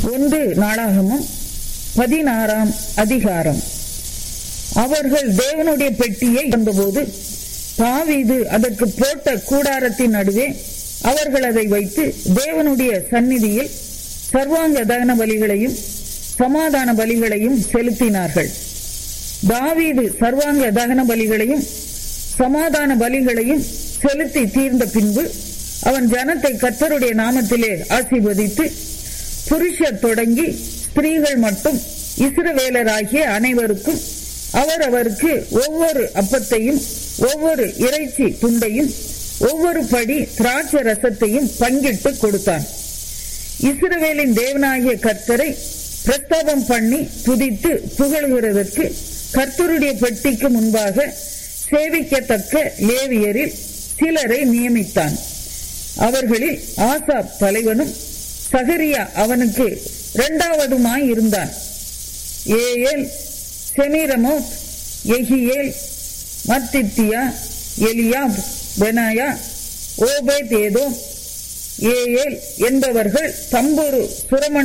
ஒன்று நாளாகமும் பதினாறாம் அதிகாரம் அவர்கள் தேவனுடைய பெட்டியை வந்தபோது தாவீது அதற்கு போட்ட கூடாரத்தின் நடுவே அவர்கள் அதை வைத்து தேவனுடைய சந்நிதியில் சர்வாங்க தகன பலிகளையும் சமாதான பலிகளையும் செலுத்தினார்கள் தாவீது சர்வாங்க தகன பலிகளையும் சமாதான பலிகளையும் செலுத்தி தீர்ந்த பின்பு அவன் ஜனத்தை கத்தருடைய நாமத்திலே ஆசீர்வதித்து புருஷர் தொடங்கி ஸ்திரீகள் மட்டும் இஸ்ரவேலராகிய அனைவருக்கும் அவர் அவருக்கு ஒவ்வொரு அப்பத்தையும் ஒவ்வொரு இறைச்சி துண்டையும் ஒவ்வொரு படி திராட்சை ரசத்தையும் பங்கிட்டு கொடுத்தான் இஸ்ரவேலின் தேவனாகிய கர்த்தரை பிரஸ்தாபம் பண்ணி துதித்து புகழ்கிறதற்கு கர்த்தருடைய பெட்டிக்கு முன்பாக சேவிக்கத்தக்க லேவியரில் சிலரை நியமித்தான் அவர்களில் ஆசாப் தலைவனும் சகரியா அவனுக்கு இரண்டாவதுமாய் இருந்தான் ஏஎல் செமிரமோத் எஹியேல் மத்தித்தியா எலியாப் பெனாயா ஓபேத் ஏதோ ஏஎல் என்பவர்கள் தம்புரு சுரமண